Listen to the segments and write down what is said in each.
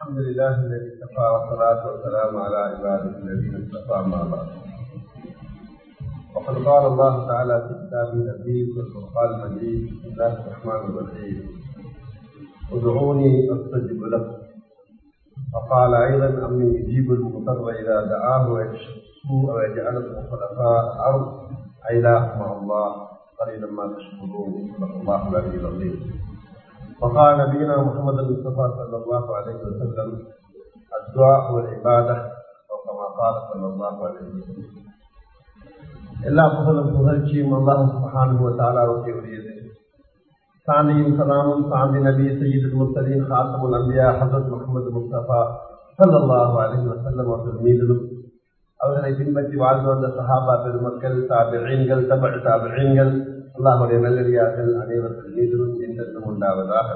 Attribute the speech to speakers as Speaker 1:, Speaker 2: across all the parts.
Speaker 1: الحمد لله الذي كفى والصلاة والسلام على عباده الذين اصطفى ما بعد وقد قال الله تعالى في كتابه العزيز والفرقان المجيد بسم الله الرحمن الرحيم ادعوني استجب لكم وقال ايضا اني اجيب المضطر اذا دعاه ويكشف السوء ويجعلكم خلفاء الارض اي لا مع الله قليلا ما تشكرون صدق الله العلي العظيم وقال نبينا محمد المصطفى صلى الله عليه وسلم الدعاء والعباده وكما قال صلى الله عليه وسلم எல்லா புகழும் புகழ்ச்சியும் அல்லாஹ் சுபஹானஹு தாலாவுக்கு உரியது சாந்தியும் சலாமும் சாந்தி நபி சையீதுல் முர்சலீன் ஹாத்தமுல் அம்பியா ஹசரத் முகமது முஸ்தபா சல்லல்லாஹு அலைஹி வஸல்லம் அவர்கள் மீதிலும் அவர்களை பின்பற்றி வாழ்ந்து வந்த சஹாபா பெருமக்கள் தாபிழீன்கள் தபழ் தாபிழீன்கள் அல்லாஹுடைய நல்லடியார்கள் அனைவர்கள் மீதிலும் என்றென்றும் உண்டாவதாக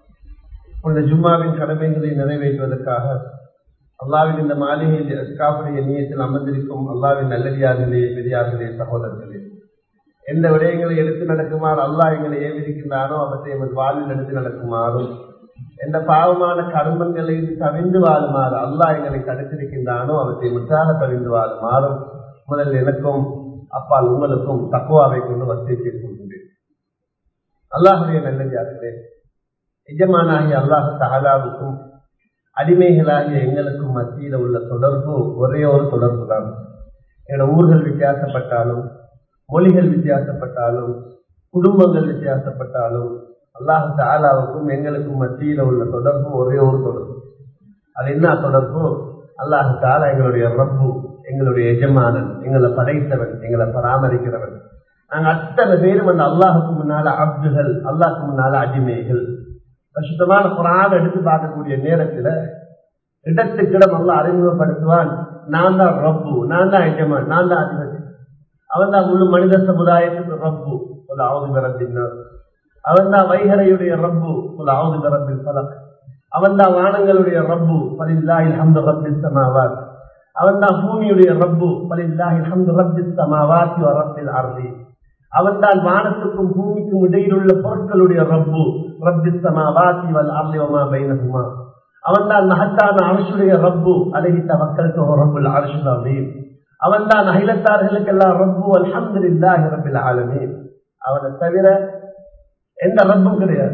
Speaker 1: இந்த ஜும்மாவின் கடமைகளை நிறைவேற்றுவதற்காக அல்லாவின் இந்த மாளிகையில் காப்புடைய நீயத்தில் அமர்ந்திருக்கும் அல்லாவின் நல்லடியார்களே பெரியார்களே சகோதரர்களே எந்த விடயங்களை எடுத்து நடக்குமாறு அல்லாஹ் எங்களை ஏவிருக்கின்றானோ அவற்றை எமது வாழ்வில் எடுத்து நடக்குமாறும் எந்த பாவமான கர்மங்களை தவிர்ந்து வாழுமாறு அல்லாஹ் எங்களை தடுத்திருக்கின்றானோ அவற்றை முற்றாக தவிர்ந்து வாழுமாறும் முதல் எனக்கும் அப்பால் உங்களுக்கும் தக்குவாவை கொண்டு வசதி கொள்கின்றேன் அல்லாஹுடைய நல்லடியார்களே எஜமானாகிய அல்லாஹ் தகலாவுக்கும் அடிமைகளாகிய எங்களுக்கும் மத்தியில் உள்ள தொடர்பு ஒரே ஒரு தொடர்பு தான் எங்களோட ஊர்கள் வித்தியாசப்பட்டாலும் மொழிகள் வித்தியாசப்பட்டாலும் குடும்பங்கள் வித்தியாசப்பட்டாலும் அல்லாஹ் தாலாவுக்கும் எங்களுக்கும் மத்தியில் உள்ள தொடர்பு ஒரே ஒரு தொடர்பு அது என்ன தொடர்பு அல்லாஹ் தாலா எங்களுடைய ரப்பு எங்களுடைய எஜமானன் எங்களை படைத்தவன் எங்களை பராமரிக்கிறவன் நாங்க அத்தனை பேரும் அந்த அல்லாஹுக்கு முன்னால அப்துகள் அல்லாஹுக்கு முன்னால அடிமைகள் சுத்தமான குரான் எடுத்து பார்க்கக்கூடிய நேரத்துல இடத்துக்கிடம் அல்ல அறிமுகப்படுத்துவான் நான் தான் ரப்பு நான் தான் எஜமான் நான் தான் அதிபதி அவன் தான் முழு மனித சமுதாயத்துக்கு ரப்பு ஒரு ஆவது பிறப்பினர் அவன் தான் வைகரையுடைய ரப்பு ஒரு ஆவது பிறப்பில் பலக் அவன் தான் வானங்களுடைய ரப்பு பலில்லாஹில் ஹம்து ரப்பில் சமாவாத் அவன் தான் பூமியுடைய ரப்பு பலில்லாஹில் ஹம்து ரப்பில் சமாவாத்தி ரப்பில் அர்தி அவன் தான் வானத்துக்கும் பூமிக்கும் இடையில் உள்ள பொருட்களுடைய ரப்பு ரப்பி சமாவாத்தி வல் அர்லிவமா பைனகுமா அவன் தான் மகத்தான அரசுடைய ரப்பு அழகி தவக்கலுக்கு ரப்புல் அரசு அமீன் அவன் தான் அகிலத்தார்களுக்கெல்லாம் ரப்பு அல்ஹம்துலில்லாஹி ரப்பில் ஆலமீன் அவனை தவிர எந்த ரப்பும் கிடையாது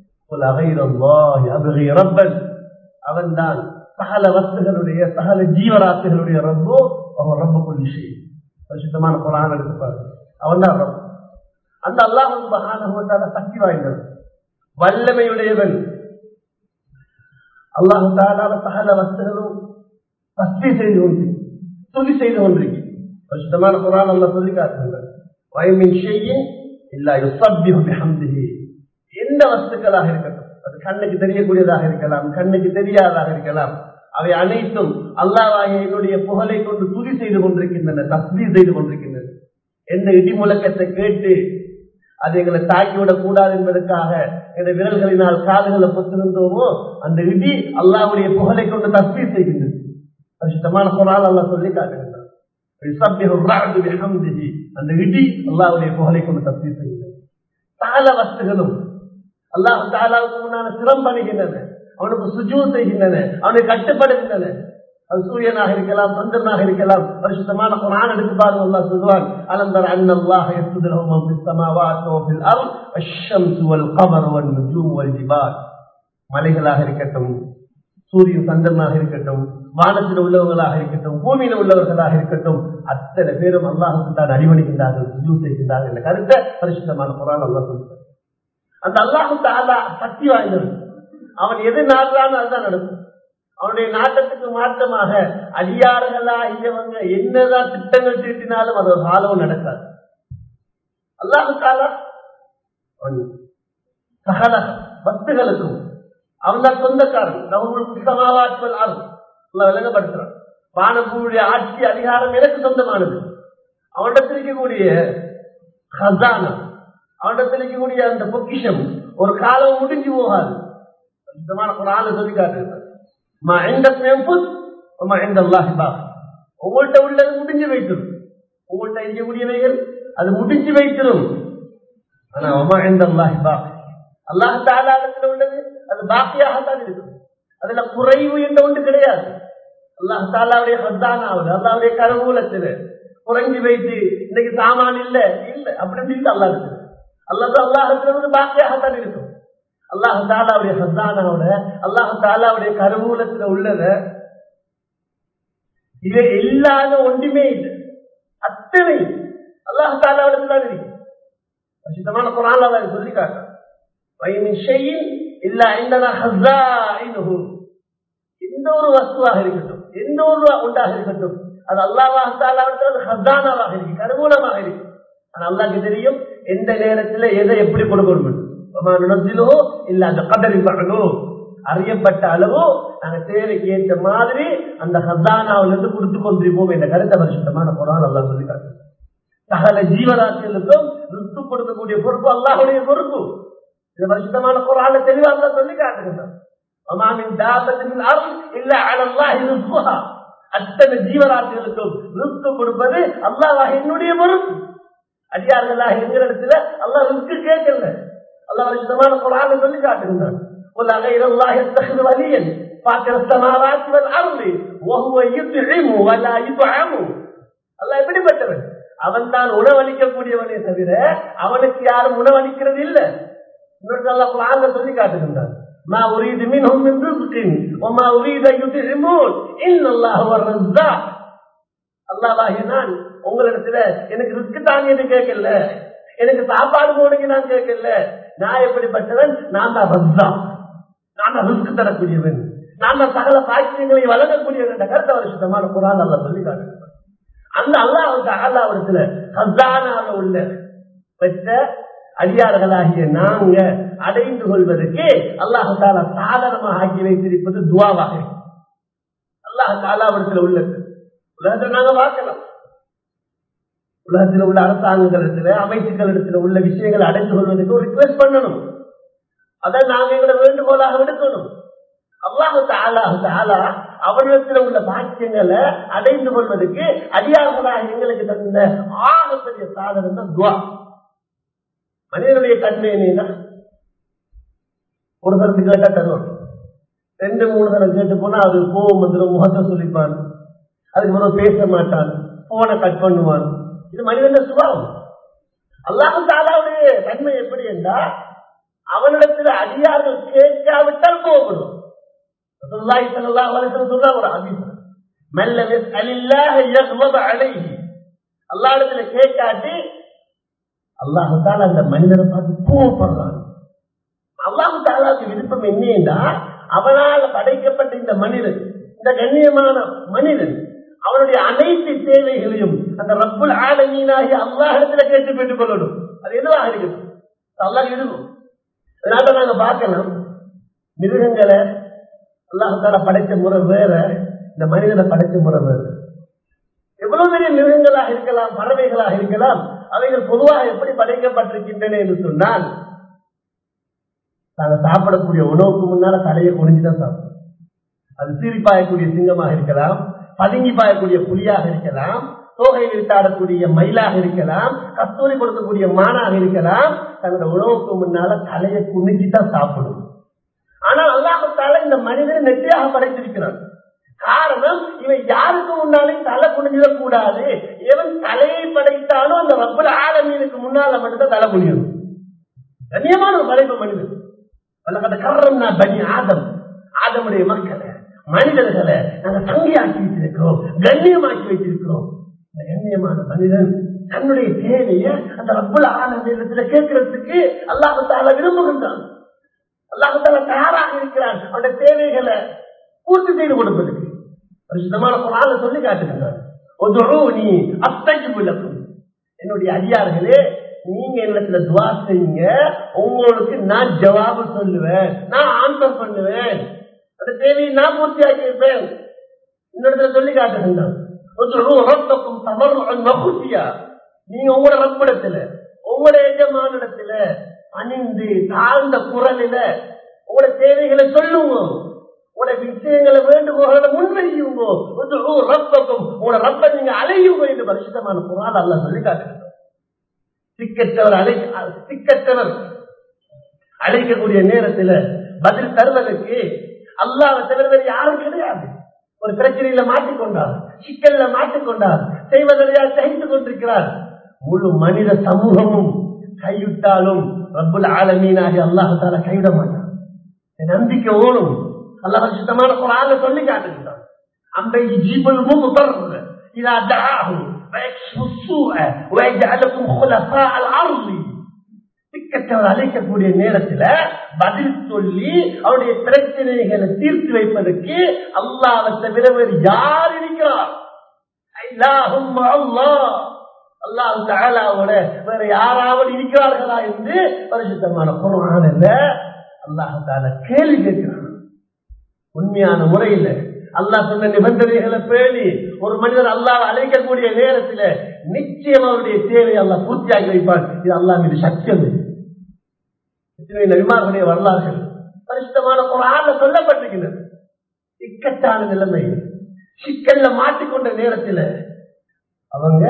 Speaker 1: அவன் தான் சகல வஸ்துகளுடைய சகல ஜீவராசிகளுடைய ரப்பு அவன் ரப்பு கொல்லி பரிசுத்தமான குரான் எடுத்துப்பாரு அவன் தான் ரப்பு அந்த அல்லாஹ் சக்தி வாய்ந்தவன் வல்லமையுடையவன் அல்லாஹு தாலான சகல வஸ்துகளும் சக்தி செய்து கொண்டு துதி செய்து கொண்டிருக்கு பரிசுத்தமான குரான் அல்ல சொல்லி காட்டுகின்றார் வயமின் செய்ய இல்லா யுசப்பிஹி எந்த வஸ்துக்களாக இருக்கட்டும் அது கண்ணுக்கு தெரியக்கூடியதாக இருக்கலாம் கண்ணுக்கு தெரியாததாக இருக்கலாம் அவை அனைத்தும் அல்லாவாக என்னுடைய புகழை கொண்டு துதி செய்து கொண்டிருக்கின்றன தஸ்தி செய்து கொண்டிருக்கின்றன எந்த இடி முழக்கத்தை கேட்டு அது எங்களை தாக்கிவிடக் கூடாது என்பதற்காக எங்கள் விரல்களினால் காதுகளை பொத்திருந்தோமோ அந்த இடி அல்லாவுடைய புகழை கொண்டு தஸ்தி செய்கின்றது பரிசுத்தமான குரால் அல்லா சொல்லி காட்டுகின்றார் அந்த இடி அல்லாவுடைய புகழை கொண்டு தஸ்தி செய்கின்றது தாள வஸ்துகளும் அல்லாஹ் தாலாவுக்கு முன்னால சிரம் பண்ணுகின்றன அவனுக்கு சுஜூ செய்கின்றன அவனை கட்டுப்படுகின்றன அது சூரியனாக இருக்கலாம் சந்திரனாக இருக்கலாம் பரிசுத்தமான குரான் எடுத்து பாருங்க அல்லா சொல்லுவான் அலந்தர் அன்னல்லாஹ யஸ்துதுலஹும் ஃபிஸ் ஸமாவாத்தி வ ஃபில் அர்த் அஷ்-ஷம்ஸு வல் கமரு வன் நுஜூம் வல் ஜிபால் மலைகளாக இருக்கட்டும் சூரியன் சந்திரனாக இருக்கட்டும் வானத்தில் உள்ளவர்களாக இருக்கட்டும் பூமியில உள்ளவர்களாக இருக்கட்டும் அத்தனை பேரும் அல்லாஹுக்கு தான் அடிமணிக்கின்றார்கள் சுஜூ செய்கின்றார்கள் என்ற கருத்தை பரிசுத்தமான குரான் அல்லா சொல்லுவார் அந்த அல்லாஹு தாலா சக்தி வாய்ந்தவன் அவன் எது நாடுறான்னு அதுதான் நடக்கும் அவனுடைய நாட்டத்துக்கு மாற்றமாக அடியார்களாகியவங்க என்னதான் திட்டங்கள் தீட்டினாலும் அது ஒரு காலம் நடக்காது அல்லாஹுக்காக சகல பக்துகளுக்கும் அவன் தான் சொந்தக்காரன் நம்மளுக்கு சமாவாற்றுவல் ஆகும் விளங்கப்படுத்துறான் வானபூருடைய ஆட்சி அதிகாரம் எனக்கு சொந்தமானது அவனிடத்தில் இருக்கக்கூடிய ஹசானா அவனிடத்தில் இருக்கக்கூடிய அந்த பொக்கிஷம் ஒரு காலம் முடிஞ்சு போகாது ஒரு ஆளை சொல்லி காட்டுகிறார் உங்கள்கிட்ட உள்ளது முடிஞ்சு வைத்திரும் உங்கள்கிட்ட இருக்கக்கூடியவைகள் அது முடிஞ்சு வைத்திரும் ஆனா ஒமா எந்த அல்லாஹி பாக் அல்லாஹ் தாலாலத்தில் உள்ளது அது பாக்கியாகத்தான் இருக்கும் அதுல குறைவு என்ற ஒன்று கிடையாது அல்லாஹ் தாலாவுடைய ஹத்தானாவில் அல்லாவுடைய கருவூலத்தில் குறைஞ்சி வைத்து இன்னைக்கு சாமான் இல்ல இல்ல அப்படின்னு இல்லை அல்லா இருக்குது அல்லது அல்லாஹத்துல பாக்கியாகத்தான் இருக்கும் அல்லாஹ் தாலாவுடைய ஹத்தானாவோட அல்லாஹ் தாலாவுடைய கருவூலத்துல உள்ளத இது இல்லாத ஒன்றுமே இல்லை அத்தனை அல்லாஹ் தாலாவிடத்துல தான் இருக்கு பிரசித்தமான குரான் அதை சொல்லி காட்டுறேன் இல்ல எந்த ஒரு வஸ்துவாக இருக்கட்டும் எந்த ஒரு உண்டாக இருக்கட்டும் அது அல்லாவாக ஹசானாவாக இருக்கு கருவூலமாக இருக்கு ஆனா அல்லாக்கு தெரியும் எந்த நேரத்துல எதை எப்படி கொடுக்கணும் நினைச்சிலோ இல்ல அந்த கதறி பண்ணணும் அறியப்பட்ட அளவோ நாங்க தேவைக்கு ஏற்ற மாதிரி அந்த ஹசானாவில இருந்து கொடுத்து கொண்டிருப்போம் என்ற கருத்தை வருஷத்தமான குரான் அல்லா சொல்லி காட்டு சகல ஜீவராசிகளுக்கும் ரித்து கொடுக்கக்கூடிய பொறுப்பு அல்லாஹுடைய பொறுப்பு இந்த வருஷத்தமான குரான தெளிவாக சொல்லி காட்டுகின்றோம் அத்தனை ஜீவராசிகளுக்கும் ரிஸ்கு கொடுப்பது அல்லாஹ் என்னுடைய பொறுப்பு அடியார்களாக எங்கிற இடத்துல அல்லாஹ் ரிஸ்கு கேட்கல அல்லாஹ் வருஷமான குரான சொல்லி காட்டுகின்றான் قل غير الله يتخذ وليا فاطر السماوات والارض وهو يطعم ولا يطعم அல்லாஹ் எப்படிப்பட்டவன் அவன் தான் உணவளிக்கக்கூடியவனே தவிர அவனுக்கு யாரும் உணவளிக்கிறது இல்லை இன்னொரு அல்லாஹ் குரான்ல சொல்லி காட்டுகின்றான் ما أريد منهم من رزق وما أريد أن يطعمون إن الله هو الرزاق அல்லாஹ் நான் உங்களிடத்துல எனக்கு ரிஸ்க் தாங்க என்று கேட்கல எனக்கு சாப்பாடு போடுங்க நான் கேட்கல நான் எப்படிப்பட்டவன் நான் தான் ரஸ்தா நான் தான் ரிஸ்க் தரக்கூடியவன் நான் தான் சகல பாக்கியங்களை வழங்கக்கூடியவன் என்ற கருத்த வருஷத்தமான குரான் அல்ல சொல்லி காட்டுகிறேன் அந்த அல்லாவுக்கு அல்லாவிடத்துல ஹசானாக உள்ள பெற்ற அடியார்களாகிய நாங்க அடைந்து கொள்வதற்கு அல்லாஹு தாலா சாதனமாக ஆக்கி வைத்திருப்பது துவாவாக அல்லாஹ் தாலாவிடத்தில் உள்ளது உலகத்தை நாங்க பார்க்கலாம் உலகத்தில் உள்ள அரசாங்கங்களிடத்துல அமைச்சுக்களிடத்துல உள்ள விஷயங்களை அடைந்து கொள்வதற்கு ஒரு ரிக்வெஸ்ட் பண்ணணும் அதை நாங்க எங்களை வேண்டுகோளாக விடுக்கணும் அல்லாஹு தாலாஹு தாலா அவரிடத்தில் உள்ள பாக்கியங்களை அடைந்து கொள்வதற்கு அடியார்களாக எங்களுக்கு தந்த ஆகப்பெரிய சாதனம் தான் துவா மனிதனுடைய தன்மை என்னன்னா ஒரு தரத்து கேட்டா தருவான் ரெண்டு மூணு தரம் கேட்டு போனா அது கோவம் வந்துடும் முகத்தை சொல்லிப்பான் அதுக்கு பிறகு பேச மாட்டான் போனை கட் பண்ணுவான் இது மனிதன சுபாவம் அல்லாஹு தாலாவுடைய தன்மை எப்படி என்றா அவனிடத்தில் அடியார்கள் கேட்காவிட்டால் கோவப்படுவான் அல்லாடத்துல கேட்காட்டி அல்லாஹால அந்த மனிதனை பார்த்து கோவப்படுறான் அல்லாஹு தாலாவுக்கு விருப்பம் என்னன்னா அவனால் படைக்கப்பட்ட இந்த மனிதன் இந்த கண்ணியமான மனிதன் அவனுடைய அனைத்து தேவைகளையும் அந்த ரப்புல் ஆலமீனாகி அல்லாஹத்துல கேட்டு பெற்றுக் கொள்ளணும் அது எதுவாக இருக்கணும் அல்லாஹ் இருக்கும் அதனால நாங்க பார்க்கலாம் மிருகங்களை அல்லாஹால படைத்த முறை வேற இந்த மனிதனை படைத்த முறை வேற எவ்வளவு பெரிய மிருகங்களாக இருக்கலாம் பறவைகளாக இருக்கலாம் அவைகள் பொதுவாக எப்படி படைக்கப்பட்டிருக்கின்றன என்று சொன்னால் நாங்க சாப்பிடக்கூடிய உணவுக்கு முன்னால தலையை குனிஞ்சுதான் சாப்பிடும் அது சீறி பாயக்கூடிய சிங்கமாக இருக்கலாம் பதுங்கி பாயக்கூடிய புலியாக இருக்கலாம் தோகை விரித்தாடக்கூடிய மயிலாக இருக்கலாம் கஸ்தூரி கொடுக்கக்கூடிய மானாக இருக்கலாம் தங்களோட உணவுக்கு முன்னால தலையை குனிஞ்சுதான் சாப்பிடும் ஆனால் அல்லாஹால இந்த மனிதனை நெற்றியாக படைத்திருக்கிறான் காரணம் இவன் யாருக்கு முன்னாலும் தலை குனிஞ்சிடக் கூடாது எவன் தலையை படைத்தானோ அந்த ரப்பல் ஆலமீனுக்கு முன்னால மட்டும்தான் தலை குனியும் கண்ணியமான ஒரு படைப்பு மனிதன் வல்லகத கர்றம் நான் பனி ஆதம் ஆதமுடைய மக்களை மனிதர்களை நாங்க தங்கியாக்கி வைத்திருக்கிறோம் கண்ணியமாக்கி வைத்திருக்கிறோம் இந்த கண்ணியமான மனிதன் தன்னுடைய தேவைய அந்த ரப்பல் ஆலமீனத்துல கேட்கறதுக்கு அல்லாஹால விரும்புகின்றான் அல்லாஹால தயாராக இருக்கிறான் அவனுடைய தேவைகளை பூர்த்தி செய்து கொடுப்பதற்கு பரிசுத்தமான குரான சொல்லி காட்டுகின்றான் என்னுடைய அடியார்களே நீங்க என்னத்துல துவா செய்யுங்க உங்களுக்கு நான் ஜவாபு சொல்லுவேன் நான் ஆன்சர் பண்ணுவேன் அந்த தேவையை நான் பூர்த்தி ஆக்கி வைப்பேன் இன்னொருத்துல சொல்லி காட்டுகின்றான் நீங்க உங்களோட ரப்பிடத்துல உங்களோட எஜமானிடத்துல அணிந்து தாழ்ந்த குரலில உங்களோட தேவைகளை சொல்லுங்க உங்களோட விஷயங்களை வேண்டுகோளை முன்வையுங்க ரப்பக்கும் உங்களோட ரப்ப நீங்க அலையுங்க என்று பரிசுத்தமான குரால் அல்ல சொல்லி காட்டுகிறோம் சிக்கற்றவர் அழை சிக்கற்றவர் அழைக்கக்கூடிய நேரத்தில் பதில் தருவதற்கு
Speaker 2: அல்லாவை தவிர வேறு யாரும் கிடையாது ஒரு பிரச்சனையில மாட்டிக்கொண்டார் சிக்கல்ல மாட்டிக்கொண்டார் செய்வதையா சகித்துக் கொண்டிருக்கிறார் முழு மனித சமூகமும் கைவிட்டாலும் ரப்புல் ஆலமீனாகி அல்லாஹால கைவிட மாட்டான் நம்பிக்கை ஓடும் அல்லாஹ் சுத்தமான குரான சொல்லி காட்டுகிறான் அம்பை ஜீபல் முத்தர் இதா தஆஹு ويكشف السوء ويجعلكم خلفاء الارض திக்கற்றவர் அழைக்கக்கூடிய நேரத்துல பதில் சொல்லி அவருடைய பிரச்சனைகளை தீர்த்து வைப்பதற்கு அல்லாவை தவிர வேறு யார் இருக்கிறார் அல்லாஹு தாலாவோட வேற யாராவது இருக்கிறார்களா என்று பரிசுத்தமான குரான் அல்லாஹு தாலா கேள்வி கேட்கிறான் உண்மையான முறையில் அல்லாஹ் சொன்ன நிபந்தனைகளை பேணி ஒரு மனிதர் அல்லாஹ் அழைக்கக்கூடிய நேரத்தில் நிச்சயம் அவருடைய தேவையை அல்லாஹ் பூர்த்தியாகி வைப்பார் இது அல்லாஹ் மீது சத்தியம் நபிமார்களுடைய வரலாறுகள் பரிசுத்தமான குரான்ல சொல்லப்பட்டிருக்கிறது இக்கட்டான நிலைமை சிக்கல்ல மாட்டிக்கொண்ட நேரத்தில் அவங்க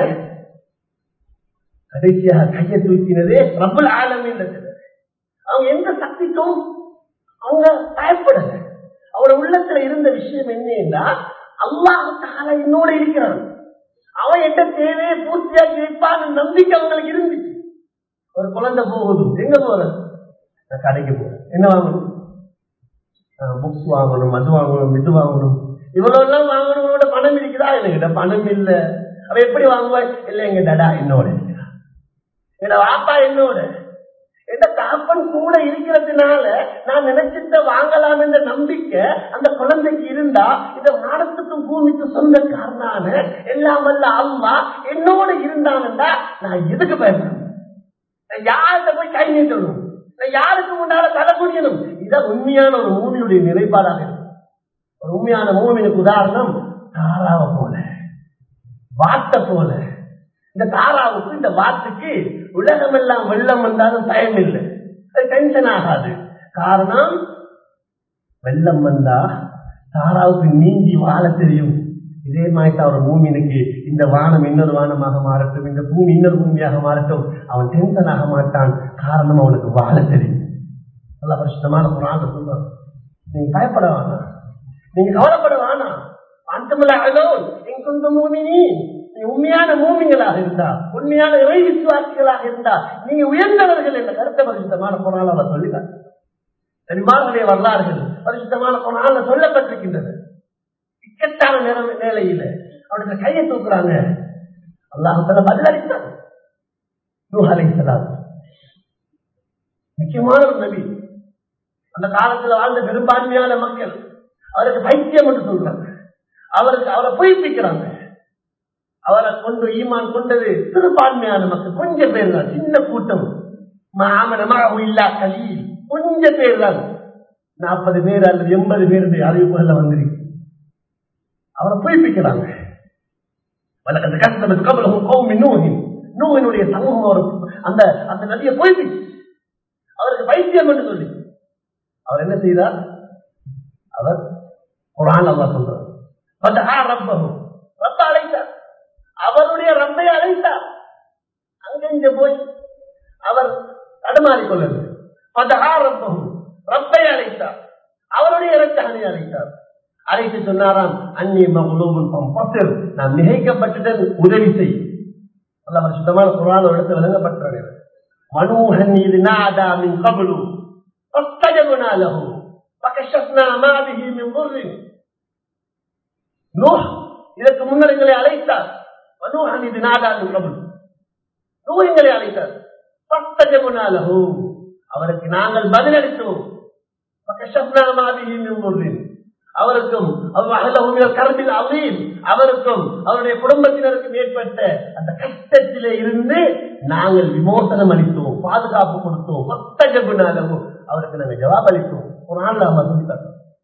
Speaker 2: கடைசியாக கையை தூக்கினதே ரபுல் ஆலமின் அவங்க எந்த சக்திக்கும் அவங்க பயப்படல அவரோட உள்ளத்துல இருந்த விஷயம் என்னன்னா அல்லாஹால என்னோட இருக்கிறான் அவன் எந்த தேவையை பூர்த்தியாக்கி வைப்பான் நம்பிக்கை அவங்களுக்கு இருந்துச்சு ஒரு குழந்தை போகுது எங்க போறது நான் கடைக்கு போறேன் என்ன வாங்கணும் புக்ஸ் வாங்கணும் அது வாங்கணும் இது வாங்கணும் இவ்வளவு எல்லாம் வாங்கணும்னோட பணம் இருக்குதா என்கிட்ட பணம் இல்ல அவ எப்படி வாங்குவா இல்ல எங்க டடா என்னோட இருக்கிறா எங்க வாப்பா என்னோட எந்த தகப்பன் கூட இருக்கிறதுனால நான் நினைச்சிட்ட வாங்கலாம் என்ற நம்பிக்கை அந்த குழந்தைக்கு இருந்தா இந்த வானத்துக்கும் பூமிக்கும் சொந்தக்காரனான எல்லாம் வல்ல அம்மா என்னோட இருந்தான்டா நான் எதுக்கு பயப்படணும் நான் யார்கிட்ட போய் கை நீட்டணும் நான் யாருக்கு முன்னால தலை குடிக்கணும் இதான் உண்மையான ஒரு மூவியுடைய நிலைப்பாடாக இருக்கும் ஒரு உண்மையான மூவினுக்கு உதாரணம் தாராவை போல வாட்டை போல இந்த தாராவுக்கு இந்த வாத்துக்கு உலகம் எல்லாம் வெள்ளம் வந்தாலும் பயம் இல்லை அது டென்ஷன் ஆகாது காரணம் வெள்ளம் வந்தா தாராவுக்கு நீங்கி வாழ தெரியும் இதே மாதிரி தான் ஒரு பூமினுக்கு இந்த வானம் இன்னொரு வானமாக மாறட்டும் இந்த பூமி இன்னொரு பூமியாக மாறட்டும் அவன் டென்ஷன் ஆக மாட்டான் காரணம் அவனுக்கு வாழ தெரியும் நல்ல வருஷமான புறாங்க சொல்றான் நீங்க பயப்பட வேணாம் நீங்க கவலைப்பட வேணாம் அந்தமில்ல அழகோ எங்க மூமினி நீ உண்மையான மூமிங்களாக இருந்தா உண்மையான இறை விசுவாசிகளாக இருந்தா நீங்க உயர்ந்தவர்கள் என்ற கருத்தை பரிசுத்தமான பொருளால் அவர் சொல்லினார் பெருமாளுடைய வரலாறுகள் பரிசுத்தமான பொருளால் சொல்லப்பட்டிருக்கின்றது இக்கட்டான நிலைமை நிலையில அவனுக்கு கையை தூக்குறாங்க அல்லாஹால பதில் அளித்தார் முக்கியமான ஒரு நபி அந்த காலத்துல வாழ்ந்த பெரும்பான்மையான மக்கள் அவருக்கு பைத்தியம் என்று சொல்றாங்க அவருக்கு அவரை பொய்ப்பிக்கிறாங்க அவரை கொண்டு ஈமான் கொண்டது சிறுபான்மையான மக்கள் கொஞ்சம் பேர் தான் சின்ன கூட்டம் இல்லா கலி கொஞ்சம் பேர் தான் நாற்பது பேர் அல்லது எண்பது பேர் அறிவிப்புகள்ல வந்துருக்கு அவரை பொய்ப்பிக்கிறாங்க நூகனுடைய சமூகம் அவர் அந்த அந்த நதியை பொய்ப்பிச்சு அவருக்கு பைத்தியம் என்று சொல்லி அவர் என்ன செய்தார் அவர் குரான் அல்லா சொல்றார் ரப்ப அழைத்தார் அவருடைய ரப்பை அழைத்தார் அங்கிருந்து போய் அவர் தடுமாறிக்கொள்ளது பதஹா ரப்பம் ரப்பை அழைத்தார் அவருடைய இரட்சகனை அழைத்தார் அழைத்து சொன்னாராம் அன்னி மகளூபுல் பசர் நான் மிகைக்கப்பட்டுடன் உதவி செய் அல்ல சுத்தமான குரான் எடுத்து விளங்கப்பட்ட மனூகன் இது நாதா மின் கபலு فاستجبنا له فكشفنا ما به من ضر நூஹ் இதற்கு முன்னர் எங்களை அழைத்தார் மனூஹன் இது நாதா மின் கபலு நூஹ் எங்களை அழைத்தார் فاستجبنا له அவருக்கு நாங்கள் பதிலளித்தோம் فكشفنا ما به من ضر அவருக்கும் கருத்தில் அவரையும் அவருக்கும் அவருடைய குடும்பத்தினருக்கும் ஏற்பட்ட அந்த கஷ்டத்திலே இருந்து நாங்கள் விமோசனம் அளித்தோம் பாதுகாப்பு கொடுத்தோம் மொத்த ஜபுனாகவும் அவருக்கு நாங்கள் ஜவாப் அளித்தோம் ஒரு நாள் நாம சொல்லித்தரோம்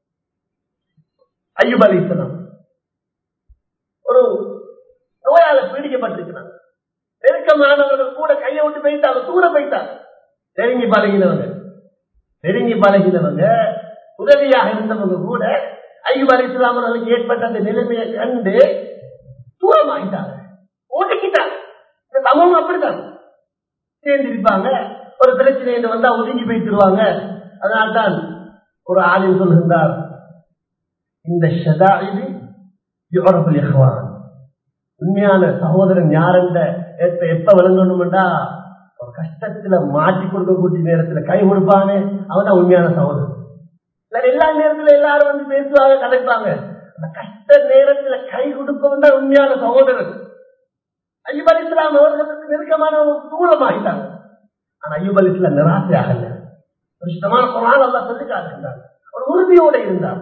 Speaker 2: ஐயூப் அலிஸ்லாம் ஒரு நோயால பீடிக்கப்பட்டிருக்கிறாங்க நெருக்கமானவர்கள் கூட கையை விட்டு போயிட்டாங்க தூர போயிட்டாங்க நெருங்கி பழகினவங்க நெருங்கி பழகினவங்க உதவியாக இருந்தவங்க கூட ஐயூப் அலி இஸ்லாமர்களுக்கு ஏற்பட்ட அந்த நிலைமையை கண்டு தூரமாகிட்டாங்க ஒதுக்கிட்டாங்க இந்த சமூகம் அப்படித்தான் சேர்ந்திருப்பாங்க ஒரு பிரச்சனை வந்தா ஒதுங்கி போய்த்திருவாங்க அதனால்தான் ஒரு ஆலயம் சொல்கின்றார் இந்த ஷதாஇது யுரபுல் இஹ்வான் உண்மையான சகோதரன் யாருன்ற எப்ப எப்ப விளங்கணும்டா ஒரு கஷ்டத்துல மாட்டி கொடுக்கக்கூடிய நேரத்துல கை கொடுப்பானே அவன் தான் உண்மையான சகோதரன் இல்ல எல்லா நேரத்துல எல்லாரும் வந்து பேசுவாங்க கதைப்பாங்க அந்த கஷ்ட நேரத்துல கை கொடுப்பவன் தான் உண்மையான சகோதரன் ஐயூப் அலி இஸ்லாம் அவர்களுக்கு நெருக்கமான தூரமாகிட்டாங்க ஆனா ஐயூப் அலி இஸ்லாம் நிராசையாகல ஒரு சுத்தமான குரான் எல்லாம் சொல்லி காட்டுகின்றார் ஒரு உறுதியோட இருந்தார்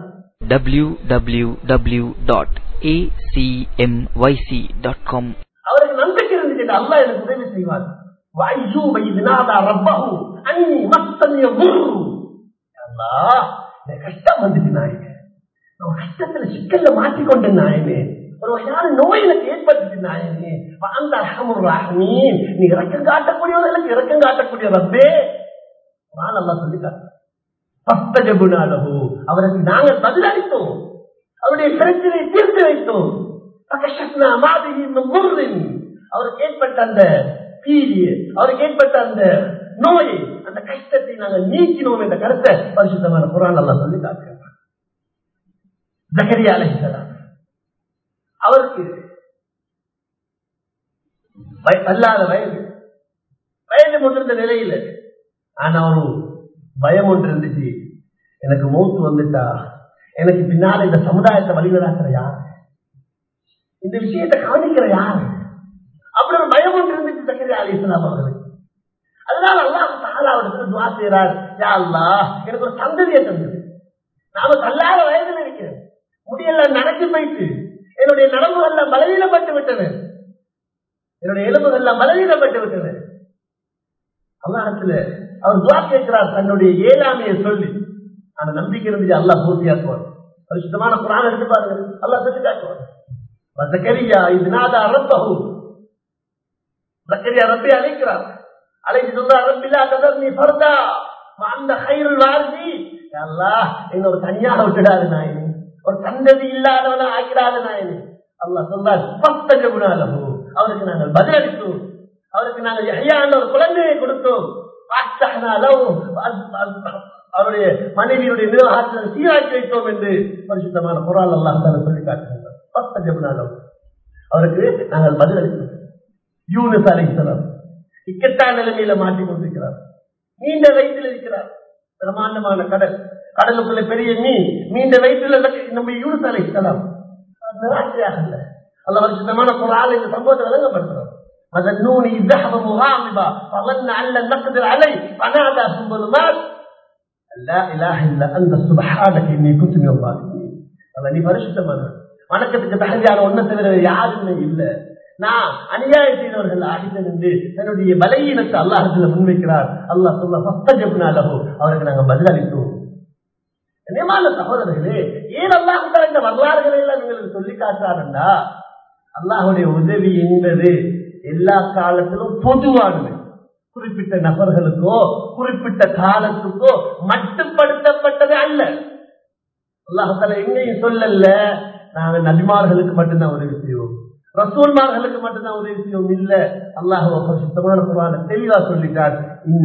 Speaker 3: www.acmyc.com
Speaker 2: அவருக்கு நம்பிக்கை இருந்துச்சு அல்லா எனக்கு உதவி செய்வார் وأيوب إذ نادى ربه أني مسني الضر அல்லாஹ் எனக்கு கஷ்டம் வந்துச்சு நாயனே நான் கஷ்டத்துல சிக்கல்ல மாட்டிக்கொண்டேன் நாயனே ஒரு வகையான நோய் எனக்கு ஏற்பட்டுச்சு நாயனே அந்த அஹமுர் ராஹ்மீன் நீ இறக்கம் காட்டக்கூடியவர்களுக்கு இறக்கம் காட்டக்கூடிய ரப்பே நான் நல்லா சொல்லிட்டார் பஸ்தஜபுனாலகு அவருக்கு நாங்கள் பதிலளித்தோம் அவருடைய பிரச்சனையை தீர்த்து வைத்தோம் பகஷத்னா மாதிரி முர்ரின் அவருக்கு ஏற்பட்ட அந்த பீரிய அவருக்கு ஏற்பட்ட அந்த நோயை அந்த கஷ்டத்தை நாங்கள் நீக்கினோம் என்ற கருத்தை பரிசுத்தமான குரான் நல்லா சொல்லி காட்டுகிறார் ஜகரியா அலைஹிஸ்ஸலாம் அவருக்கு வய- அல்லாத வயது வயது முதிர்ந்த நிலையில ஆனா ஒரு பயம் ஒன்று இருந்துச்சு எனக்கு மூத்து வந்துட்டா எனக்கு பின்னால இந்த சமுதாயத்தை வழிநடாத்துற யார் இந்த விஷயத்தை கவனிக்கிற யார் அப்படி ஒரு பயம் ஒன்று இருந்துச்சு சக்கரியா அலி இஸ்லாம் அவர்களுக்கு அதனால அல்லாஹ் தாலா அவருக்கு துவா செய்யறார் யா அல்லாஹ் எனக்கு ஒரு சந்ததியை தந்தது நாம தள்ளாத வயதில் இருக்கிறேன் முடியெல்லாம் நடந்து போயிட்டு என்னுடைய நரம்புகள்லாம் பலவீனப்பட்டு விட்டன என்னுடைய எலும்புகள்லாம் பலவீனப்பட்டு விட்டன அல்லாஹத்துல அவர் துவா கேட்கிறார் தன்னுடைய ஏழாமையை சொல்லி அந்த நம்பிக்கை இருந்துச்சு அல்லாஹ் பூர்த்தியாக்குவார் பரிசுத்தமான குரான் எடுத்து பாருங்க அல்லாஹ் சொல்லி காட்டுவார் ஜக்கரியா இது நாதா ரப்பஹு ஜக்கரியா ரப்பை அழைக்கிறார் அழைத்து சொல்றார் ரப்பில்லா கதர்னி ஃபர்தா அந்த கைருள் வாரிசி அல்லாஹ் என்ன ஒரு தனியாக விட்டுடாது நாயனே ஒரு சந்ததி இல்லாதவன ஆக்கிடாத நாயனே அல்லாஹ் சொல்றார் பஸ்தஜபுனாலஹு அவருக்கு நாங்கள் பதிலளித்தோம் அவருக்கு நாங்கள் யஹ்யான்னு ஒரு குழந்தையை கொடுத்தோம் வாஸ்தஹ்னா லஹு அவருடைய மனைவியுடைய நிர்வாகத்தில் சீராக்கி வைத்தோம் என்று பரிசுத்தமான குரான் அல்லாஹ் தாலா சொல்லி காட்டுகின்றார் பஸ்தஜபுனாலஹு அவருக்கு நாங்கள் பதிலளித்தோம் யூனிஸ் அலைஹிஸ்ஸலாம் இக்கட்டான நிலைமையில மாட்டிக் கொண்டிருக்கிறார் நீண்ட வயிற்றில் இருக்கிறார் பிரமாண்டமான கடல் கடலுக்குள்ள பெரிய மீன் நீண்ட வயிற்றில் நம்ம யூனிஸ் அலைஹிஸ்ஸலாம் நிராசையாக இல்லை அல்ல வருஷத்தமான குரான் இந்த சம்பவத்தை விளங்கப்படுத்துறோம் وذنون إذ ذهب مغاضبا فظن أن لن نقدر عليه فنادى في الظلمات لا إله إلا أنت سبحانك إني كنت من الظالمين அல்ல நீ பரிசுத்தமான வணக்கத்துக்கு தகுதியான ஒன்ன தவிர யாருமே இல்லை நான் அநியாயம் செய்தவர்கள் ஆகிட்டேன் என்று தன்னுடைய பலகீனத்தை அல்லாஹத்துல முன்வைக்கிறார் அல்லாஹ் சொல்ல பஸ்தஜப்னாலோ அவருக்கு நாங்கள் பதிலளித்தோம் நியமான சகோதரர்களே ஏன் அல்லாஹ் இந்த வரலாறுகளை எல்லாம் நீங்கள் சொல்லி காட்டாருண்டா அல்லாஹுடைய உதவி என்பது எல்லா காலத்திலும் பொதுவானது குறிப்பிட்ட நபர்களுக்கோ குறிப்பிட்ட காலத்துக்கோ மட்டுப்படுத்தப்பட்டது அல்ல அல்லாஹால எங்கேயும் சொல்லல நாங்க நபிமார்களுக்கு மட்டும்தான் உதவி செய்வோம் ரசூல்மார்களுக்கு மட்டும்தான் உதவி செய்வோம் இல்ல அல்லாஹ் சுத்தமான குரான தெளிவா சொல்லிட்டார்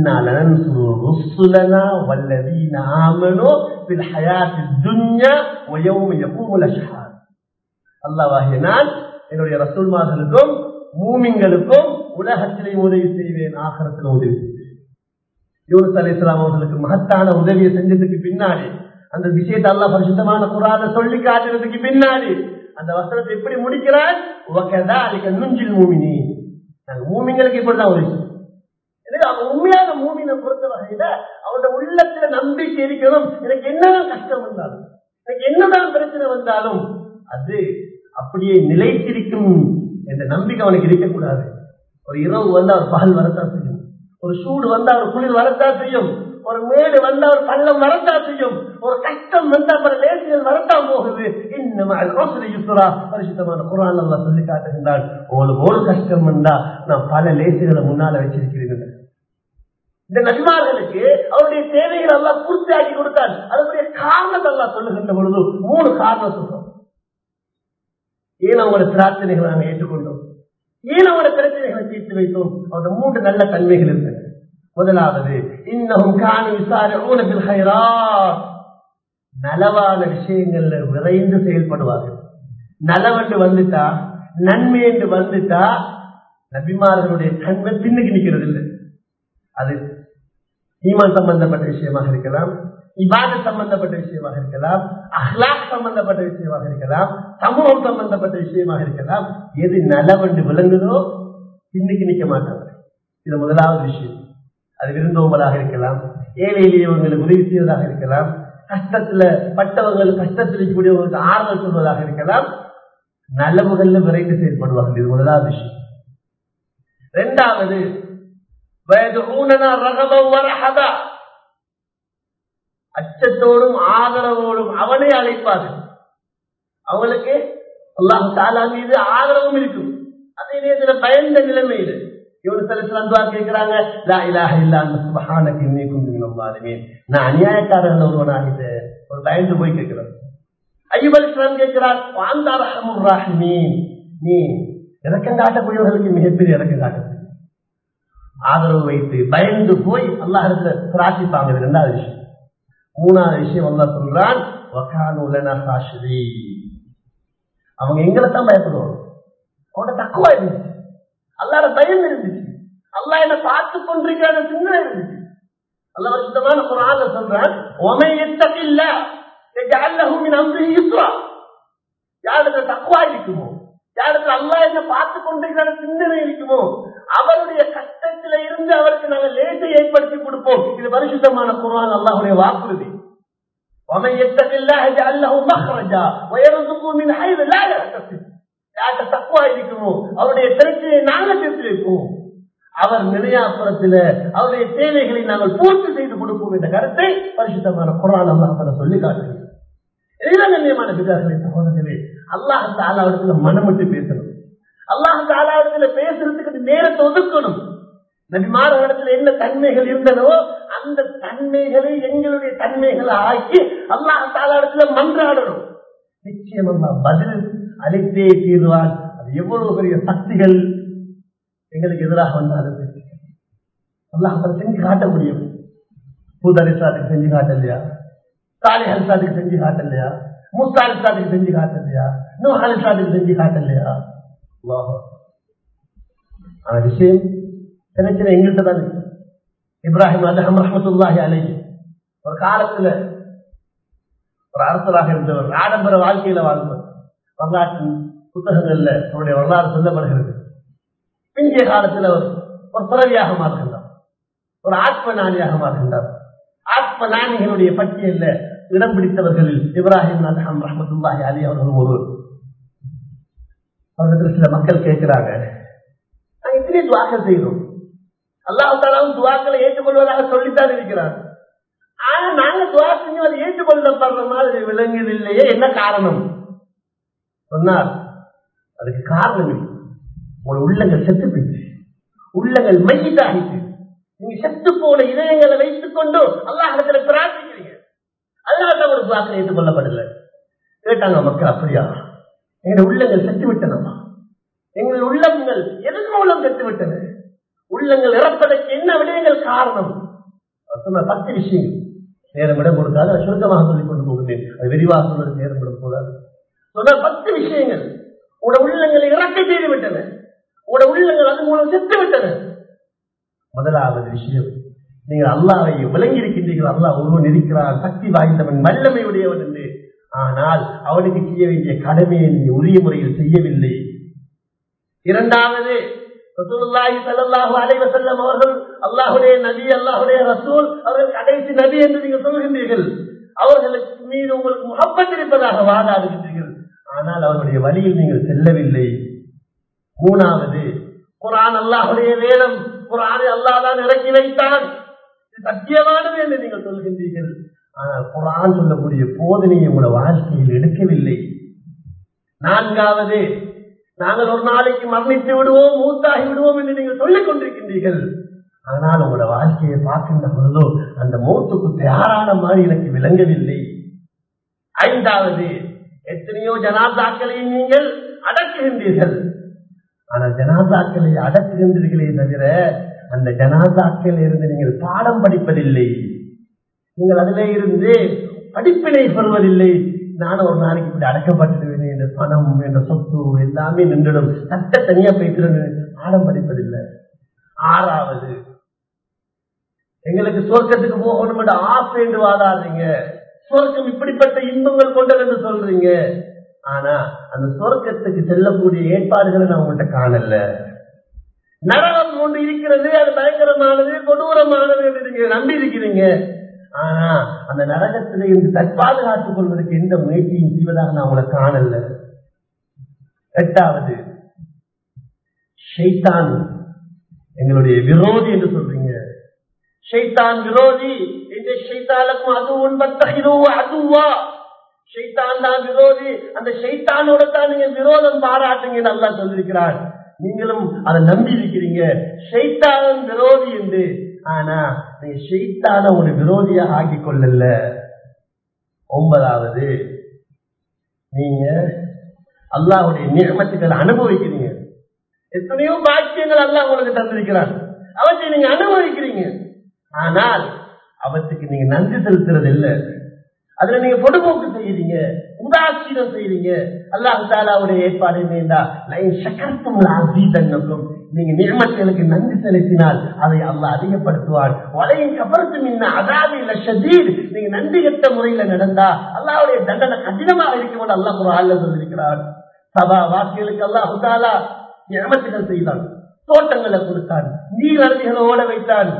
Speaker 2: இன்னாலனா வல்லதீன ஆமனோ பில் ஹயாத்தி துன்யா வயவும் யகூமுல் அஷ்ஹார் அல்லாஹ்வாகிய நான் என்னுடைய ரசூல்மார்களுக்கும் மூமிங்களுக்கும் உலகத்திலே உதவி செய்வேன் ஆகரத்திலும் உதவி செய்வேன் யூனுஸ் அலி இஸ்லாம் அவர்களுக்கு மகத்தான உதவியை செஞ்சதுக்கு பின்னாடி அந்த விஷயத்தை அல்லா பரிசுத்தமான குரான சொல்லி காட்டுறதுக்கு பின்னாடி அந்த வசனத்தை எப்படி முடிக்கிறார் நுஞ்சில் மூமினி நாங்க மூமிங்களுக்கு இப்படிதான் உதவி செய்வோம். எனவே அவன் உண்மையான மூமினை பொறுத்த வகையில அவனோட உள்ளத்துல நம்பிக்கை இருக்கணும் எனக்கு என்னதான் கஷ்டம் வந்தாலும் எனக்கு என்னதான் பிரச்சனை வந்தாலும் அது அப்படியே நிலைத்திருக்கும் என்ற நம்பிக்கை அவனுக்கு இருக்கக்கூடாது ஒரு இரவு வந்து அவர் பகல் வரத்தான் செய்யும் ஒரு சூடு வந்தா ஒரு குளிர் வரத்தான் செய்யும் ஒரு மேடு வந்தா ஒரு பள்ளம் வரத்தான் செய்யும் ஒரு கஷ்டம் வந்தா பல லேசுகள் வரத்தான் போகுது இன்னும் யுசுரா பரிசுத்தமான குரான் எல்லாம் சொல்லி காட்டுகின்றான் உங்களுக்கு ஒரு கஷ்டம் வந்தா நான் பல லேசுகளை முன்னால வச்சிருக்கிறேன் இந்த நபிமார்களுக்கு அவருடைய தேவைகள் எல்லாம் பூர்த்தியாக்கி கொடுத்தார் அதனுடைய காரணத்தை எல்லாம் சொல்லுகின்ற பொழுது மூணு காரணம் சொல்றோம் ஏன் அவங்களோட பிரார்த்தனைகளை நாங்கள் ஏற்றுக்கொண்டோம் ஏன் அவங்களோட பிரச்சனைகளை தீர்த்து வைத்தோம் அவரோட மூன்று நல்ல தன்மைகள் இருந்தன முதலாவது இன்னும் காணி விசாரி நலவான விஷயங்கள்ல விரைந்து செயல்படுவார்கள் நலவென்று வந்துட்டா நன்மை என்று வந்துட்டா நபிமார்களுடைய தன்மை பின்னுக்கு நிக்கிறது இல்லை அது ஈமான் சம்பந்தப்பட்ட விஷயமாக இருக்கலாம் இபாத சம்பந்தப்பட்ட விஷயமாக இருக்கலாம் அஹ்லாக் சம்பந்தப்பட்ட விஷயமாக இருக்கலாம் சமூகம் சம்பந்தப்பட்ட விஷயமாக இருக்கலாம் எது நலவென்று விளங்குதோ பின்னுக்கு நிக்க மாட்டாங்க இது முதலாவது விஷயம் அது விருந்தோம்பலாக இருக்கலாம் ஏழை எளியவங்களுக்கு உதவி செய்வதாக இருக்கலாம் கஷ்டத்துல பட்டவங்கள் கஷ்டத்தில் இருக்கக்கூடியவங்களுக்கு ஆறுதல் சொல்வதாக இருக்கலாம் நலவுகள்ல விரைந்து செயல்படுவார்கள் இது முதலாவது விஷயம் இரண்டாவது ويدعوننا رغبا ورهبا அச்சத்தோடும் ஆதரவோடும் அவனை அழைப்பார்கள் அவங்களுக்கு அல்லாஹு தாலா மீது ஆதரவும் இருக்கும் அதே நேரத்தில் பயந்த நிலைமையில் இவரு சில சில அன்பா கேட்கிறாங்க லா இலாஹ இல்லா அந்த சுபஹானக்கு இன்னி குந்து நம்பாலுமேன் நான் அநியாயக்காரர்கள் ஒருவனாகிட்டேன் ஒரு பயந்து போய் கேட்கிறேன் ஐயப் அலி இஸ்லாம் கேட்கிறார் வாந்தார் அஹமுர் ராஹிமீன் நீ இறக்கம் காட்டக்கூடியவர்களுக்கு மிகப்பெரிய இறக்கம் காட்ட ஆதரவு வைத்து பயந்து போய் அல்லாஹிடத்துல பிரார்த்திப்பாங்க இது ரெண்டாவது விஷயம் மூணாவது விஷயம் அல்லா சொல்றான் அவங்க எங்களை தான் பயப்படுவாங்க அவனோட தக்குவா இருந்துச்சு அல்லாட பயம் இருந்துச்சு அல்லா என்ன பார்த்து கொண்டிருக்கிற சிந்தனை இருந்துச்சு அல்ல வருஷமான குரான் சொல்றான் ஒமை எத்தகில்ல யாருக்கு தக்குவா இருக்குமோ யாருக்கு அல்லா என்ன பார்த்து கொண்டிருக்கிற சிந்தனை இருக்குமோ அவருடைய கஷ்டத்தில இருந்து அவருக்கு நாங்கள் லேசை ஏற்படுத்தி கொடுப்போம் இது பரிசுத்தமான குரான் அல்லாஹுடைய வாக்குறுதி ومن يتق الله يجعل له مخرجا ويرزقه من حيث لا يحتسب யார்கிட்ட தக்குவா இருக்குமோ அவருடைய பிரச்சனையை நாங்கள் தீர்த்து வைப்போம் அவர் நிலையாப்புறத்தில அவருடைய தேவைகளை நாங்கள் பூர்த்தி செய்து கொடுப்போம் என்ற கருத்தை பரிசுத்தமான குரான் அல்லாஹ் சொல்லி காட்டுகிறது இதுதான் கண்ணியமான பிதாக்களை சகோதரர்களே அல்லாஹ் தாலாவிடத்துல மனம் விட்டு பேசணும் அல்லாஹ் தாலாவிடத்துல பேசுறதுக்கு நேரத்தை ஒதுக்கணும் நபிமாரிடத்துல என்ன தன்மைகள் இருந்தனோ அந்த தன்மைகளை எங்களுடைய தன்மைகளை ஆக்கி அல்லாஹ் தாலாவிடத்துல மன்றாடணும் நிச்சயம் அல்லா பதில் அழைத்தே தீர்வான் அது எவ்வளவு பெரிய சக்திகள் எங்களுக்கு எதிராக வந்தாலும் அல்லாஹ் செஞ்சு காட்ட முடியும் பூத் அலிசாத்துக்கு செஞ்சு காட்டலையா சாலி அலிசாத்துக்கு செஞ்சு காட்டலையா மூசா அலிசாத்துக்கு செஞ்சு காட்டலையா நூ அலிசாத்துக்கு செஞ்சு காட்டலையா ஆனா விஷயம் பிரச்சனை எங்கள்கிட்ட தான் இருக்கு இப்ராஹிம் அலஹம் ரஹமத்துல்லாஹி அலைஹி ஒரு காலத்துல ஒரு அரசராக இருந்தவர் ஆடம்பர வாழ்க்கையில வாழ்ந்தவர் வரலாற்று புத்தகங்கள்ல அவருடைய வரலாறு சொல்லப்படுகிறது பிந்திய காலத்தில் அவர் ஒரு பிறவியாக மாறுகின்றார் ஒரு ஆத்ம நாணியாக மாறுகின்றார் ஆத்ம நாணிகளுடைய பட்டியல்ல இடம் பிடித்தவர்களில் இப்ராஹிம் அலஹம் ரஹமத்துல்லாஹி அலி அவர்களும் ஒருவர் அவர்கள் சில மக்கள் கேட்கிறாங்க நாங்க இத்தனை துவாக்கள் செய்கிறோம் அல்லாஹாலும் துவாக்களை ஏற்றுக்கொள்வதாக சொல்லித்தான் இருக்கிறார் ஆனா நாங்க துவா செஞ்சு அதை ஏற்றுக்கொள்ளப்படுற மாதிரி விளங்குது இல்லையே என்ன காரணம் சொன்னார் அதுக்கு காரணம் இல்லை உங்களோட உள்ளங்கள் செத்து போயிடுச்சு உள்ளங்கள் மையிட்டாகிட்டு நீங்க செத்து போன இதயங்களை வைத்துக் கொண்டு அல்லாஹத்துல பிரார்த்திக்கிறீங்க அதனால ஒரு துவாக்களை ஏற்றுக்கொள்ளப்படல கேட்டாங்க மக்கள் அப்படியா எங்களுடைய உள்ளங்கள் செத்து விட்டனமா எங்கள் உள்ளங்கள் எதன் மூலம் செத்து விட்டன உள்ளங்கள் இறப்பதற்கு என்ன விடயங்கள் காரணம் சொன்ன பத்து விஷயங்கள் நேரம் இடம் கொடுக்காது சுருக்கமாக சொல்லிக் கொண்டு போகிறேன் அது விரிவாக சொல்வதற்கு நேரம் இடம் போதாது சொன்ன பத்து விஷயங்கள் உட உள்ளங்களை இறக்க செய்து விட்டன உட உள்ளங்கள் அது மூலம் செத்து விட்டன முதலாவது விஷயம் நீங்கள் அல்லாவை விளங்கி இருக்கின்றீர்கள் அல்லாஹ் ஒருவன் இருக்கிறான் சக்தி வாய்ந்தவன் வல்லமை உடையவன் என்று ஆனால் அவனுக்கு செய்ய வேண்டிய கடமையை நீ உரிய முறையில் செய்யவில்லை இரண்டாவது அலைவசல்லம் அவர்கள் அல்லாஹுடைய நபி அல்லாஹுடைய ரசூல் அவர்கள் கடைசி நபி என்று நீங்கள் சொல்கின்றீர்கள் அவர்களுக்கு மீது உங்களுக்கு முகப்பத் இருப்பதாக வாதாடுகின்றீர்கள் ஆனால் அவருடைய வழியில் நீங்கள் செல்லவில்லை மூணாவது குரான் அல்லாஹுடைய வேதம் குரானை அல்லாதான் இறக்கி வைத்தான் சத்தியமானது என்று நீங்கள் சொல்கின்றீர்கள் ஆனால் குரான் சொல்லக்கூடிய போதனையை உங்களோட வாழ்க்கையில் எடுக்கவில்லை நான்காவது நாங்கள் ஒரு நாளைக்கு மரணித்து விடுவோம் மூத்தாகி விடுவோம் என்று நீங்கள் சொல்லிக் கொண்டிருக்கின்றீர்கள் ஆனால் உங்களோட வாழ்க்கையை பார்க்கின்ற பொழுதோ அந்த மூத்துக்கு தயாரான மாதிரி எனக்கு விளங்கவில்லை ஐந்தாவது எத்தனையோ ஜனாதாக்களை நீங்கள் அடக்குகின்றீர்கள் ஆனால் ஜனாதாக்களை அடக்குகின்றீர்களே தவிர அந்த ஜனாதாக்கள் இருந்து நீங்கள் பாடம் படிப்பதில்லை நீங்கள் அதிலே இருந்து படிப்பினை பெறுவதில்லை நானும் ஒரு நாளைக்கு இப்படி அடக்கப்பட்டுடுவேன் என்ற பணம் என்ற சொத்து எல்லாமே நின்றுடும் சட்ட தனியா போய்க்கிறது ஆடம் படிப்பதில்லை ஆறாவது எங்களுக்கு சொர்க்கத்துக்கு போகணும் என்ற ஆசை என்று வாதாடுறீங்க சொர்க்கம் இப்படிப்பட்ட இன்பங்கள் கொண்டது என்று சொல்றீங்க ஆனா அந்த சொர்க்கத்துக்கு செல்லக்கூடிய ஏற்பாடுகளை நான் உங்கள்கிட்ட காணல நரகம் ஒன்று இருக்கிறது அது பயங்கரமானது கொடூரமானது என்று நீங்க நம்பி இருக்கிறீங்க ஆனா அந்த நரகத்திலே இருந்து தற்பாதுகாத்துக் கொள்வதற்கு எந்த முயற்சியும் செய்வதாக நான் உங்களை காணல எட்டாவது ஷைத்தான் எங்களுடைய விரோதி என்று சொல்றீங்க ஷைத்தான் விரோதி இந்த ஷைத்தானுக்கும் அது உண்பத்தகிதோ அதுவா ஷைத்தான் தான் விரோதி அந்த ஷைத்தானோட தான் நீங்க விரோதம் பாராட்டுங்க நல்லா சொல்லிருக்கிறார் நீங்களும் அதை நம்பி இருக்கிறீங்க ஷைத்தானன் விரோதி என்று ஆனா நீங்க ஷைத்தான ஒரு விரோதியா ஆக்கிக் கொள்ளல ஒன்பதாவது நீங்க அல்லாஹுடைய நியமத்துக்களை அனுபவிக்கிறீங்க எத்தனையோ பாக்கியங்கள் அல்லாஹ் உங்களுக்கு தந்திருக்கிறார் அவற்றை நீங்க அனுபவிக்கிறீங்க ஆனால் அவற்றுக்கு நீங்க நன்றி செலுத்துறது இல்லை அதுல நீங்க பொடுபோக்கு செய்யறீங்க உதாசீனம் செய்யறீங்க அல்லாஹ் தாலாவுடைய ஏற்பாடு என்னடா சக்கரத்தும் தன்னுக்கும் நீங்க நியமத்துகளுக்கு நன்றி செலுத்தினால் அதை அல்லாஹ் அதிகப்படுத்துவார் வலையின் கபரத்து மின்ன அதாவது இல்ல ஷதீர் நீங்க நன்றி கட்ட முறையில நடந்தா அல்லாவுடைய தண்டனை கடினமாக இருக்கும் அல்லாஹ் ஒரு ஆள்ல சொல்லியிருக்கிறார் சபா வாக்கியலுக்கு அல்லாஹ் தாலா நியமத்துகள் செய்தான் தோட்டங்களை கொடுத்தான் நீர் அருவிகளை ஓட வைத்தான்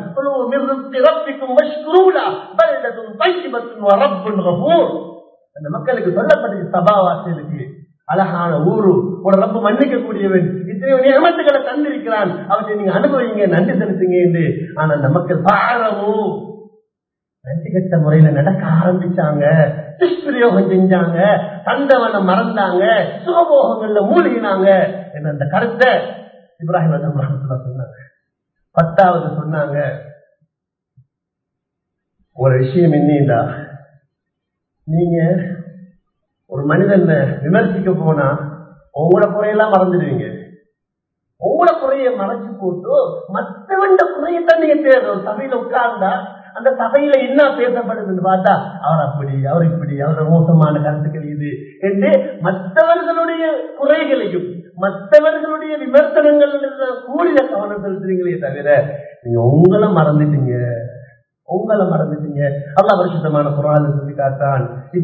Speaker 2: அந்த மக்களுக்கு சொல்லப்பட்டது சபாவாசிகளுக்கு அழகான ஊரு ஒரு ரப்ப மன்னிக்க கூடியவன் இத்தனை நியமத்துக்களை தந்திருக்கிறான் அவற்றை நீங்க அனுபவிங்க நன்றி செலுத்துங்க என்று ஆனா அந்த மக்கள் பாரமும் நன்றி கட்ட முறையில நடக்க ஆரம்பிச்சாங்க துஷ்பிரயோகம் செஞ்சாங்க தந்தவனை மறந்தாங்க சுகபோகங்கள்ல மூழ்கினாங்க என்ற அந்த கருத்தை இப்ராஹிம் அலம் ரஹமத்துல்லா சொன்னாங்க பத்தாவது சொன்னாங்க ஒரு விஷயம் என்னடா நீங்க ஒரு மனிதன் விமர்சிக்க போனா உங்களோட குறையெல்லாம் மறந்துடுவீங்க உங்களோட குறைய மறைச்சு போட்டு மற்றவண்ட குறையத்தான் நீங்க தேடுற ஒரு சபையில உட்கார்ந்தா அந்த சபையில என்ன பேசப்படுதுன்னு பார்த்தா அவர் அப்படி அவர் இப்படி அவரோட மோசமான கருத்துக்கள் இது என்று மற்றவர்களுடைய குறைகளையும் மற்றவர்களுடைய விமர்சனங்கள் கூலில கவனம் செலுத்துறீங்களே தவிர நீங்க உங்களை மறந்துட்டீங்க உங்களை மறந்துட்டீங்க அல்லா பரிசுத்தமான குரான் சொல்லி காட்டான்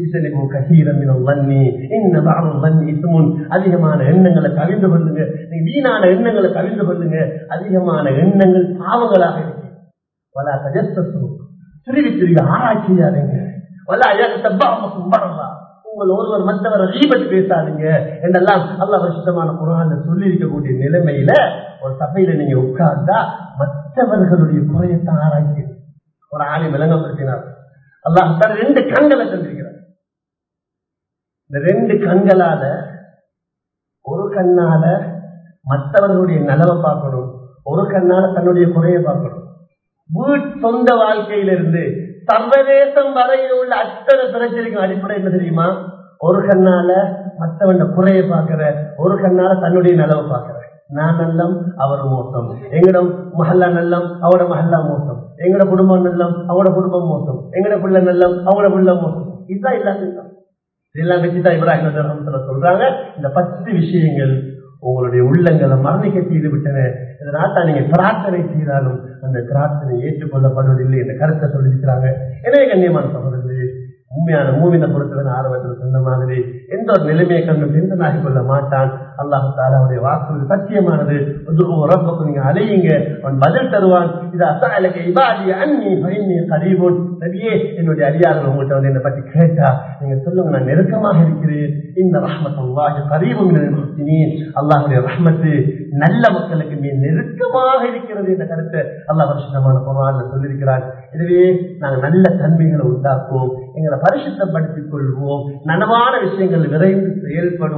Speaker 2: அதிகமான எண்ணங்களை கவிழ்ந்து கொள்ளுங்க நீங்க வீணான எண்ணங்களை கவிழ்ந்து கொள்ளுங்க அதிகமான எண்ணங்கள் பாவங்களாக இருக்கு வலா தஜஸ்தசு திருவி திருவி ஆராய்ச்சி செய்யாதீங்க வலா தப்பாமக்கும் பரவா உங்கள் ஒருவர் மற்றவர் ரீபத் பேசாதீங்க என்றெல்லாம் அல்ல வருஷமான குரான் சொல்லி இருக்கக்கூடிய நிலைமையில ஒரு சபையில நீங்க உட்கார்ந்தா மற்றவர்களுடைய குறையத்தான் ஆராய்ச்சி ஒரு ஆளை விளங்கப்படுத்தினார் அல்லாஹ் ரெண்டு கண்களை தந்திருக்கிறார் இந்த ரெண்டு கண்களால ஒரு கண்ணால மற்றவர்களுடைய நலவை பார்க்கணும் ஒரு கண்ணால தன்னுடைய குறைய பார்க்கணும் வீட் சொந்த வாழ்க்கையிலிருந்து சர்வதேசம் வரையில் உள்ள அத்தனை பிரச்சனைக்கும் அடிப்படை என்ன தெரியுமா ஒரு கண்ணால மற்றவன் குறைய பார்க்கிற ஒரு கண்ணால தன்னுடைய நலவை பார்க்கிற நான் நல்லம் அவர் மோசம் எங்கட மஹல்லா நல்லம் அவட மஹல்லா மோசம் எங்கட குடும்பம் நல்லம் அவட குடும்பம் மோசம் எங்கட பிள்ளை நல்லம் அவட பிள்ளை மோசம் இதுதான் எல்லாத்தையும் இதெல்லாம் வச்சுதான் இப்ராஹிம் சொல்றாங்க இந்த பத்து விஷயங்கள் உங்களுடைய உள்ளங்களை மரணிக்க செய்து விட்டன இதனால் தான் நீங்க பிரார்த்தனை செய்தாலும் அந்த பிரார்த்தனை ஏற்றுக்கொள்ளப்படுவதில்லை என்ற கருத்தை சொல்லியிருக்கிறாங்க எனவே கண்ணியமான சகோதரர்களே உண்மையான மூவினை பொறுத்தவன் ஆரம்பத்தில் சொன்ன மாதிரி எந்த ஒரு நிலைமையை கண்டும் சிந்தனாகி கொள்ள மாட்டான் அல்லாஹு தாலாவுடைய வாக்கு சத்தியமானது ரப்பக்கு நீங்க அலையுங்க அவன் பதில் தருவான் இது அசாலக்க இபாதி அன்னி பயனி கரீபோன் நபியே என்னுடைய அடியார்கள் உங்கள்கிட்ட வந்து என்னை பத்தி கேட்டா நீங்க சொல்லுங்க நான் நெருக்கமாக இருக்கிறேன் இந்த ரஹ்மத்துல்லாஹி கரீபும் அல்லாஹுடைய ரஹ்மத்து நல்ல மக்களுக்கு மிக நெருக்கமாக இருக்கிறது என்ற கருத்தை அல்லாஹ் வருஷமான குரான் சொல்லியிருக்கிறார் எனவே நாங்கள் நல்ல தன்மைகளை உண்டாக்குவோம் எங்களை பரிசுத்தப்படுத்திக் கொள்வோம் நனவான விஷயங்கள் விரைந்து செயல்படுவோம்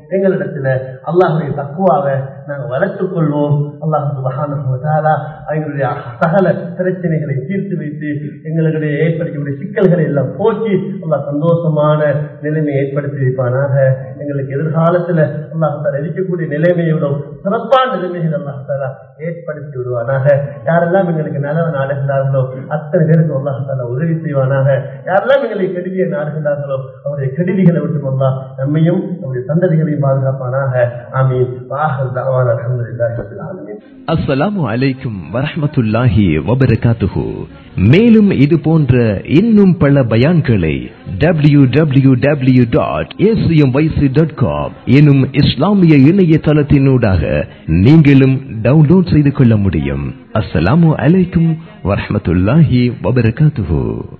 Speaker 2: எங்களிடத்துல அல்லாஹுடைய தக்குவாவை நாங்கள் வளர்த்துக் கொள்வோம் அல்லாஹ் சுபஹானா எங்களுடைய சகல பிரச்சனைகளை தீர்த்து வைத்து எங்களுடைய ஏற்படுத்தக்கூடிய சிக்கல்களை எல்லாம் போக்கி அல்லாஹ் சந்தோஷமான நிலைமையை ஏற்படுத்தி வைப்பானாக எங்களுக்கு எதிர்காலத்துல அல்லாஹால இருக்கக்கூடிய நிலைமையோடும் சிறப்பான நிலைமைகள் அல்லாஹால ஏற்படுத்தி விடுவானாக யாரெல்லாம் எங்களுக்கு நலவு நாடுகிறார்களோ அத்தனை பேருக்கு அல்லாஹால உதவி செய்வானாக யாரெல்லாம் எங்களை கெடுதியை நாடுகிறார்களோ அவருடைய கெடுதிகளை விட்டு அல்லா நம்மையும் நம்முடைய சந்ததிகளையும் பாதுகாப்பானாக ஆமீன் வாஹல் தவான் அலமதுல்லாஹி ரபில் ஆலமீன்
Speaker 3: அஸ்ஸலாமு அலைக்கும் வரஹ்மத்துல்லாஹி வபரகாத்துஹு மேலும் இது போன்ற இன்னும் பல பயான்களை W W W dot dot com எனும் இஸ்லாமிய இணையதளத்தினூடாக நீங்களும் டவுன்லோட் செய்து கொள்ள முடியும் அஸ்ஸலாமு அலைக்கும் வரஹ்மத்துல்லாஹி வபரகாத்துஹு